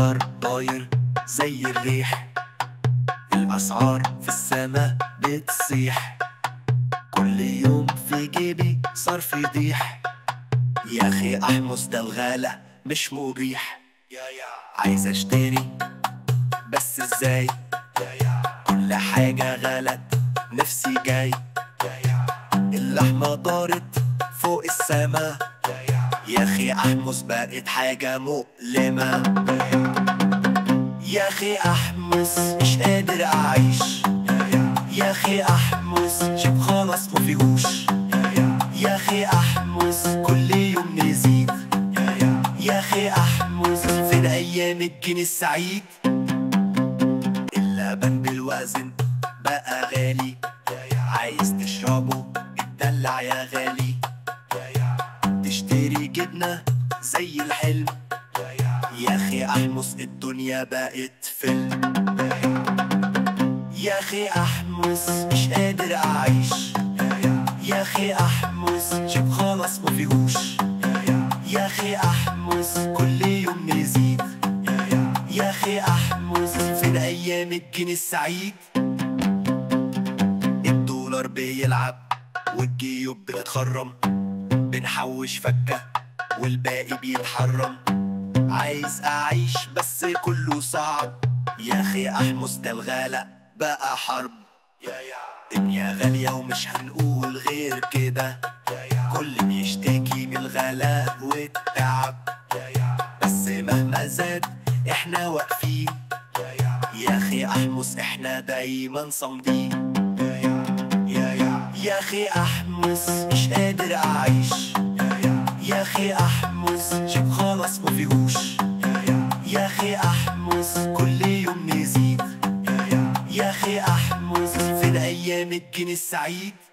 الدولار طاير زي الريح الأسعار في السما بتصيح كل يوم في جيبي صرف يضيح يا أخي أحمص ده الغلا مش مريح عايز أشتري بس إزاي كل حاجة غلط نفسي جاي اللحمة طارت فوق السما يا أخي أحمص بقت حاجة مؤلمة يا أخي أحمص مش قادر أعيش يا أخي أحمص شيب خلاص مفيهوش يا أخي أحمص كل يوم نزيد يا أخي أحمص فين أيام الجنيه السعيد اللبن بالوزن بقى غالي عايز تشربه اتدلع يا غالي تشتري جبنة زي الحلم يا أخي أحمص الدنيا بقت فيلم يا أخي أحمص مش قادر أعيش يا أخي أحمص شيب خلاص مفيهوش يا أخي أحمص كل يوم نزيد يا أخي أحمص فين أيام الجنيه السعيد الدولار بيلعب والجيوب بتتخرم بنحوش فكة والباقي بيتحرم عايز أعيش بس كله صعب يا أخي أحمص ده الغلا بقى حرب الدنيا غالية ومش هنقول غير كده كل بيشتكي من الغلاء والتعب بس مهما زاد احنا واقفين يا أخي أحمص احنا دايما صامدين يا أخي أحمص مش قادر أعيش يا أخي أحمص شيب خلاص مفيهوش يا أخي أحمص كل يوم نزيد يا أخي أحمص فين أيام الجنيه السعيد